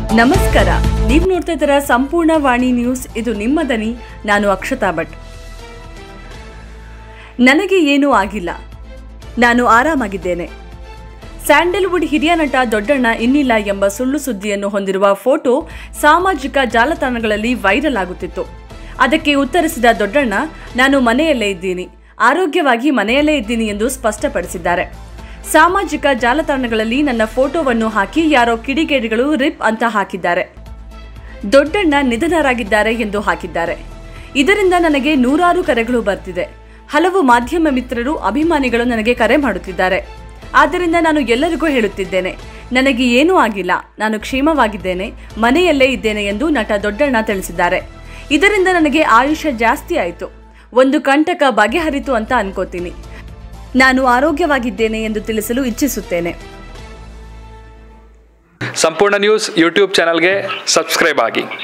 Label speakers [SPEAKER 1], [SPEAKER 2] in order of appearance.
[SPEAKER 1] ನಮಸ್ಕಾರ ನೀವು ನೋಡ್ತಾ ಇದ್ದೀರಾ ಸಂಪೂರ್ಣ ವಾಣಿ ನ್ಯೂಸ್ ಇದು ನಿಮ್ಮ ದನಿ ನಾನು ಅಕ್ಷತಾ ಭಟ್ ನನಗೆ ಏನೂ ಆಗಿಲ್ಲ ನಾನು ಆರಾಮಾಗಿದ್ದೇನೆ ಸ್ಯಾಂಡಲ್ವುಡ್ ಹಿರಿಯ ನಟ ದೊಡ್ಡಣ್ಣ ಇನ್ನಿಲ್ಲ ಎಂಬ ಸುಳ್ಳು ಸುದ್ದಿಯನ್ನು ಹೊಂದಿರುವ ಫೋಟೋ ಸಾಮಾಜಿಕ ಜಾಲತಾಣಗಳಲ್ಲಿ ವೈರಲ್ ಆಗುತ್ತಿತ್ತು ಅದಕ್ಕೆ ಉತ್ತರಿಸಿದ ದೊಡ್ಡಣ್ಣ ನಾನು ಮನೆಯಲ್ಲೇ ಇದ್ದೀನಿ ಆರೋಗ್ಯವಾಗಿ ಮನೆಯಲ್ಲೇ ಇದ್ದೀನಿ ಎಂದು ಸ್ಪಷ್ಟಪಡಿಸಿದ್ದಾರೆ ಸಾಮಾಜಿಕ ಜಾಲತಾಣಗಳಲ್ಲಿ ನನ್ನ ಫೋಟೋವನ್ನು ಹಾಕಿ ಯಾರೋ ಕಿಡಿಗೇಡಿಗಳು ರಿಪ್ ಅಂತ ಹಾಕಿದ್ದಾರೆ ದೊಡ್ಡಣ್ಣ ನಿಧನರಾಗಿದ್ದಾರೆ ಎಂದು ಹಾಕಿದ್ದಾರೆ ಇದರಿಂದ ನನಗೆ ನೂರಾರು ಕರೆಗಳು ಬರ್ತಿದೆ ಹಲವು ಮಾಧ್ಯಮ ಮಿತ್ರರು ಅಭಿಮಾನಿಗಳು ನನಗೆ ಕರೆ ಮಾಡುತ್ತಿದ್ದಾರೆ ಆದ್ದರಿಂದ ನಾನು ಎಲ್ಲರಿಗೂ ಹೇಳುತ್ತಿದ್ದೇನೆ ನನಗೆ ಏನೂ ಆಗಿಲ್ಲ ನಾನು ಕ್ಷೇಮವಾಗಿದ್ದೇನೆ ಮನೆಯಲ್ಲೇ ಇದ್ದೇನೆ ಎಂದು ನಟ ದೊಡ್ಡಣ್ಣ ತಿಳಿಸಿದ್ದಾರೆ ಇದರಿಂದ ನನಗೆ ಆಯುಷ್ಯ ಜಾಸ್ತಿ ಆಯಿತು ಒಂದು ಕಂಟಕ ಬಗೆಹರಿತು ಅಂತ ಅನ್ಕೋತೀನಿ ನಾನು ಆರೋಗ್ಯವಾಗಿದ್ದೇನೆ ಎಂದು ತಿಳಿಸಲು ಇಚ್ಛಿಸುತ್ತೇನೆ
[SPEAKER 2] ಸಂಪೂರ್ಣ ನ್ಯೂಸ್ ಯೂಟ್ಯೂಬ್ ಚಾನಲ್ಗೆ ಸಬ್ಸ್ಕ್ರೈಬ್ ಆಗಿ